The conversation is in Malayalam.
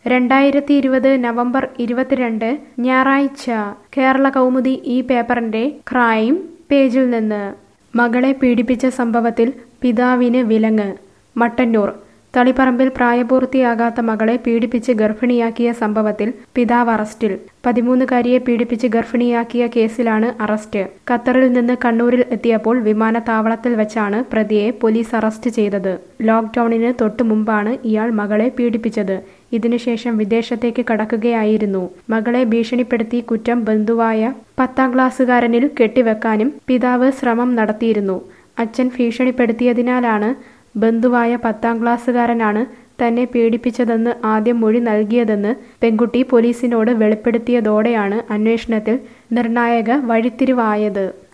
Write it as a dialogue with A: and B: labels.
A: രണ്ടായിരത്തി ഇരുപത് നവംബർ ഇരുപത്തിരണ്ട് ഞായറാഴ്ച കേരള കൗമുദി ഈ പേപ്പറിന്റെ ക്രൈം പേജിൽ നിന്ന് മകളെ പീഡിപ്പിച്ച സംഭവത്തിൽ പിതാവിന് വിലങ്ങ് മട്ടന്നൂർ തളിപ്പറമ്പിൽ പ്രായപൂർത്തിയാകാത്ത മകളെ പീഡിപ്പിച്ച് ഗർഭിണിയാക്കിയ സംഭവത്തിൽ പിതാവ് അറസ്റ്റിൽ പതിമൂന്നുകാരിയെ പീഡിപ്പിച്ച് ഗർഭിണിയാക്കിയ കേസിലാണ് അറസ്റ്റ് ഖത്തറിൽ നിന്ന് കണ്ണൂരിൽ എത്തിയപ്പോൾ വിമാനത്താവളത്തിൽ വെച്ചാണ് പ്രതിയെ പോലീസ് അറസ്റ്റ് ചെയ്തത് ലോക്ക്ഡൌണിന് തൊട്ടു മുമ്പാണ് ഇയാൾ മകളെ പീഡിപ്പിച്ചത് ഇതിനുശേഷം വിദേശത്തേക്ക് കടക്കുകയായിരുന്നു മകളെ ഭീഷണിപ്പെടുത്തി കുറ്റം ബന്ധുവായ പത്താം ക്ലാസ്സുകാരനിൽ കെട്ടിവെക്കാനും പിതാവ് ശ്രമം നടത്തിയിരുന്നു അച്ഛൻ ഭീഷണിപ്പെടുത്തിയതിനാലാണ് ബന്ധുവായ പത്താം ക്ലാസ്സുകാരനാണ് തന്നെ പീഡിപ്പിച്ചതെന്ന് ആദ്യം മൊഴി നൽകിയതെന്ന് പെൺകുട്ടി പോലീസിനോട് വെളിപ്പെടുത്തിയതോടെയാണ് അന്വേഷണത്തിൽ നിർണായക വഴിത്തിരിവായത്